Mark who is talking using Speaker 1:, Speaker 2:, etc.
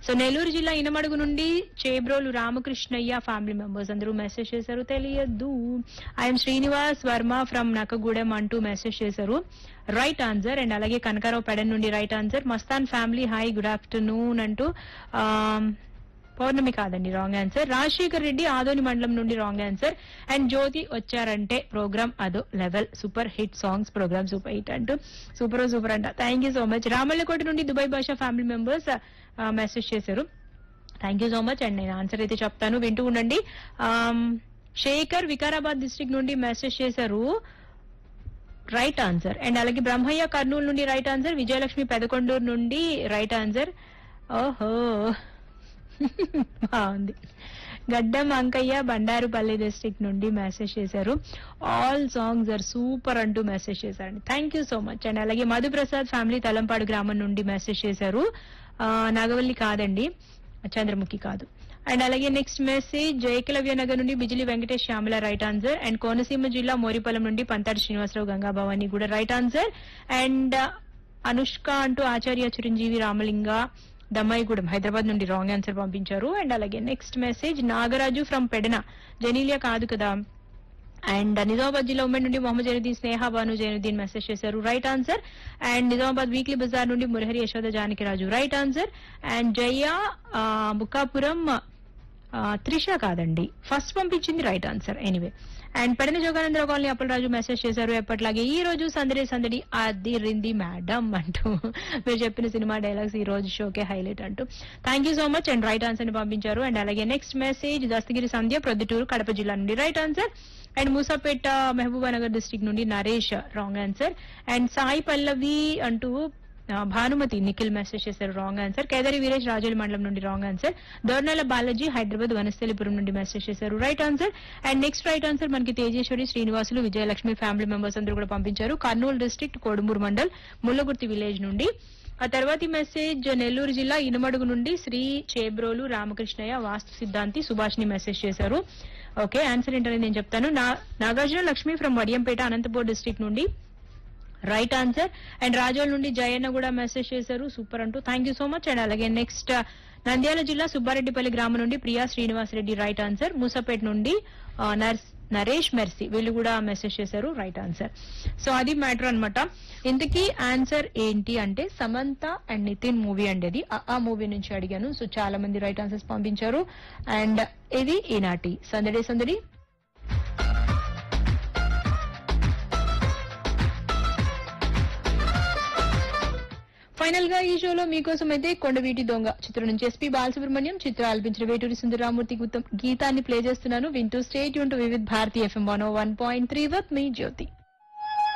Speaker 1: so Nellore జిల్లా ఇనమడుగు నుండి Chebrolu Ramakrishnaiah family members అందరూ మెసేజ్ చేశారు తెలియద్దు ఐఎమ్ శ్రీనివాస్ వర్మ ఫ్రమ్ నకగూడెం అంటూ మెసేజ్ చేశారు రైట్ ఆన్సర్ అండ్ అలాగే కనకారావు పెడన్ నుండి right answer Mastan family hi good afternoon అంటూ ఆమ్, పౌర్ణమి కాదండి రాంగ్ ఆన్సర్ రాజశేఖర్ రెడ్డి ఆదోని మండలం నుండి రాంగ్ ఆన్సర్ అండ్ జ్యోతి వచ్చారంటే ప్రోగ్రామ్ అదో level super hit songs program super hit అంటూ సూపర్ సూపర్ అంట thank you so much Ramallakota నుండి Dubai Basha family members message చేశారు thank you so much and నేను ఆన్సర్ అయితే చెప్తాను వింటూ ఉండండి ఆమ్, శేఖర్ వికారాబాద్ డిస్ట్రిక్ట్ నుండి మెసేజ్ చేశారు రైట్ ఆన్సర్ అండ్ అలాగే బ్రహ్మయ్య కర్నూలు నుండి రైట్ ఆన్సర్ విజయలక్ష్మి పెదకొండూరు నుండి రైట్ ఆన్సర్ ఓహో బాగుంది గడ్డం అంకయ్య బండారుపల్లి డిస్ట్రిక్ట్ నుండి మెసేజ్ చేశారు ఆల్ సాంగ్స్ ఆర్ సూపర్ అంటూ మెసేజ్ చేశారండి thank you so much and అలాగే మధుప్రసాద్ ఫ్యామిలీ తలంపాడు గ్రామం నుండి మెసేజ్ చేశారు ఆ, నాగవల్లి కాదండి చంద్రముఖి కాదు అండ్ అలాగే నెక్స్ట్ మెసేజ్ జయకలవ్య నగర్ నుండి Bijili Venkatesh Shyamala right answer and Konaseema జిల్లా మోరిపల్లం నుండి పంతాడి శ్రీనివాసరావు గంగాభవాని కూడా రైట్ ఆన్సర్ అండ్ అనుష్క అంటూ ఆచార్య చిరంజీవి రామలింగ దమ్మాయిగూడెం హైదరాబాద్ నుండి రాంగ్ ఆన్సర్ పంపించారు అండ్ అలాగే next message Nagaraju from Pedana Genelia కాదు కదా అండ్ నిజామాబాద్ జిల్లా ఉమ్మడి నుండి మొహమ్మద్ జైనుద్దీన్ స్నేహ బాను జైనుద్దీన్ మెసేజ్ చేశారు right answer and Nizamabad weekly Bazar నుండి Murahari Yashoda Janakiraju right answer and Jaya ఆ, బుక్కాపురం ఆ, త్రిష కాదండి ఫస్ట్ పంపించింది right answer anyway and Pedana జోగానందర కాలనీ అప్పలరాజు మెసేజ్ చేశారు ఎప్పట్లాగే ఈ రోజు సందడి సందడి అది రింది మేడం అంటూ మీరు చెప్పిన సినిమా డైలాగ్స్ ఈ రోజు షోకే హైలైట్ అంటూ thank you so much and right answer ని పంపించారు అండ్ అలాగే నెక్స్ట్ మెసేజ్ దస్తగిరి సంధ్య ప్రొద్దుటూరు కడప జిల్లా నుండి right answer and Musapeta Mahabubnagar district నుండి Naresh wrong answer and Sai Pallavi అంటూ ఆ, భానుమతి నిఖిల్ మెసేజ్ చేశారు రాంగ్ ఆన్సర్ కేదరి వీరేష్ రాజోలి మండలం నుండి రాంగ్ ఆన్సర్ దోర్నాల బాలాజీ హైదరాబాద్ వనస్థలిపురం నుండి మెసేజ్ చేశారు right answer and next right answer మనకి తేజేశ్వరి శ్రీనివాసులు విజయలక్ష్మి ఫ్యామిలీ మెంబర్స్ అందరూ కూడా పంపించారు కర్నూలు డిస్ట్రిక్ట్ కోడుమూరు మండల్ ముల్లగుర్తి విలేజ్ నుండి ఆ తర్వాతి మెసేజ్ నెల్లూరు జిల్లా ఇనుమడుగు నుండి శ్రీ చేబ్రోలు రామకృష్ణయ్య వాస్తు సిద్ధాంతి సుభాష్ని మెసేజ్ చేశారు ఓకే ఆన్సర్ ఏంటనేది నేను చెప్తాను నా- నాగార్జున లక్ష్మి ఫ్రమ్ వడియంపేట అనంతపూర్ డిస్ట్రిక్ట్ నుండి రైట్ ఆన్సర్ అండ్ రాజోల్ నుండి జయన్న కూడా మెసేజ్ చేశారు సూపర్ అంటూ thank you so much and అలాగే నెక్స్ట్ నంద్యాల జిల్లా సుబ్బారెడ్డిపల్లి గ్రామం నుండి ప్రియా శ్రీనివాస్ రెడ్డి రైట్ ఆన్సర్ మూసపేట్ నుండి ఆ, నర్స్ నరేష్ మెర్సీ వీళ్ళు కూడా మెసేజ్ చేశారు రైట్ ఆన్సర్ సో అది మ్యాటర్ అన్నమాట ఇంతకీ ఆన్సర్ ఏంటి అంటే సమంత అండ్ నితిన్ మూవీ అండి అది ఆ- ఆ మూవీ నుంచి అడిగాను సో చాలా మంది రైట్ ఆన్సర్స్ పంపించారు అండ్ ఇది ఈనాటి సందడి సందడి ఫైనల్ గా ఈ షోలో మీకోసం అయితే కొండవీటి దొంగ చిత్రం నుంచి ఎస్పీ బాలసుబ్రహ్మణ్యం చిత్ర ఆల్పించిన వేటూరి సుందరరామూర్తి గీతం- గీతాన్ని ప్లే చేస్తున్నాను వింటూ స్టేట్ యూన్ to Vividh Bharati FM one one point three with me Jyothi